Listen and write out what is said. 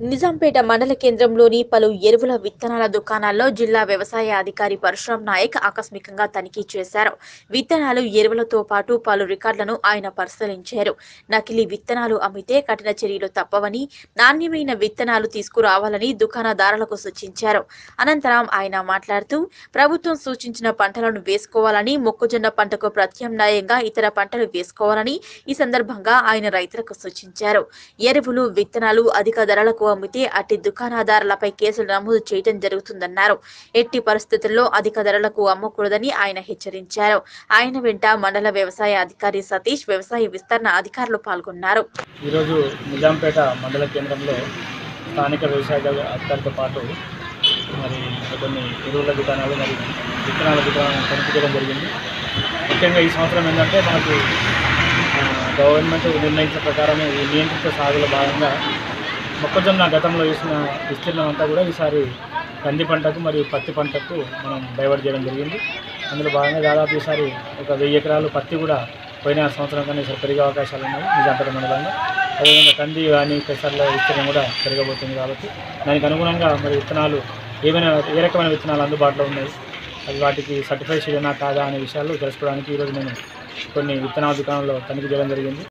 నిజాంపేట మండల కేంద్రంలోని పలు ఎరువుల విత్తనాల దుకాణాల్లో జిల్లా వ్యవసాయ అధికారి పరశురాం నాయక్ ఆకస్మికంగా తనిఖీ చేశారు విత్తనాలు ఎరువులతో పాటు పలు రికార్డులను ఆయన పరిశీలించారు నకిలీ విత్తనాలు అమ్మితే కఠిన చర్యలు తప్పవని నాణ్యమైన విత్తనాలు తీసుకురావాలని దుకాణదారులకు సూచించారు అనంతరం ఆయన మాట్లాడుతూ ప్రభుత్వం సూచించిన పంటలను వేసుకోవాలని మొక్కజొన్న పంటకు ప్రత్యామ్నాయంగా ఇతర పంటలు వేసుకోవాలని ఈ సందర్భంగా ఆయన రైతులకు సూచించారు ఎరువులు విత్తనాలు అధిక ధరలకు అమ్మితే అట్టి దుకాణదారులపై కేసులు నమోదు చేయడం జరుగుతుందన్నారు ఎట్టి పరిస్థితుల్లో అధిక ధరలకు అమ్మకూడదని ఆయన హెచ్చరించారు ఆయన వెంట మండల వ్యవసాయ అధికారి సతీష్ వ్యవసాయ విస్తరణ అధికారులు పాల్గొన్నారు ఈరోజు నిజాంపేట మండల కేంద్రంలో స్థానిక వ్యవసాయ అధికారితో పాటు మరి కొన్ని ఎరువుల దుకాణాలు మరి విత్తనాల దుకాణాలను తనిఖీ చేయడం జరిగింది ముఖ్యంగా ఈ సంవత్సరం ఏంటంటే మనకు ఆ, గవర్నమెంట్ నిర్ణయించిన ప్రకారం ఈ నియంత్రిత సాగులో భాగంగా మొక్కజొన్న గతంలో వేసిన విస్తీర్ణం అంతా కూడా ఈసారి కంది పంటకు మరియు పత్తి పంటకు మనం డైవర్ట్ చేయడం జరిగింది అందులో భాగంగా దాదాపు ఈసారి ఒక వెయ్యి ఎకరాలు పత్తి కూడా పోయిన సంవత్సరం కన్నా ఈసారి పెరిగే అవకాశాలు ఉన్నాయి నిజాంపేట మండలంలో అదేవిధంగా కంది కానీ పెసర్ల విస్తీర్ణం కూడా పెరగబోతుంది కాబట్టి దానికి అనుగుణంగా మరి విత్తనాలు ఏమైనా ఏ రకమైన విత్తనాలు అందుబాటులో ఉన్నాయి అది వాటికి సర్టిఫై చేయనా కాదా అనే విషయాలు తెలుసుకోవడానికి ఈరోజు నేను కొన్ని విత్తనాల దుకాణంలో తనిఖీ చేయడం జరిగింది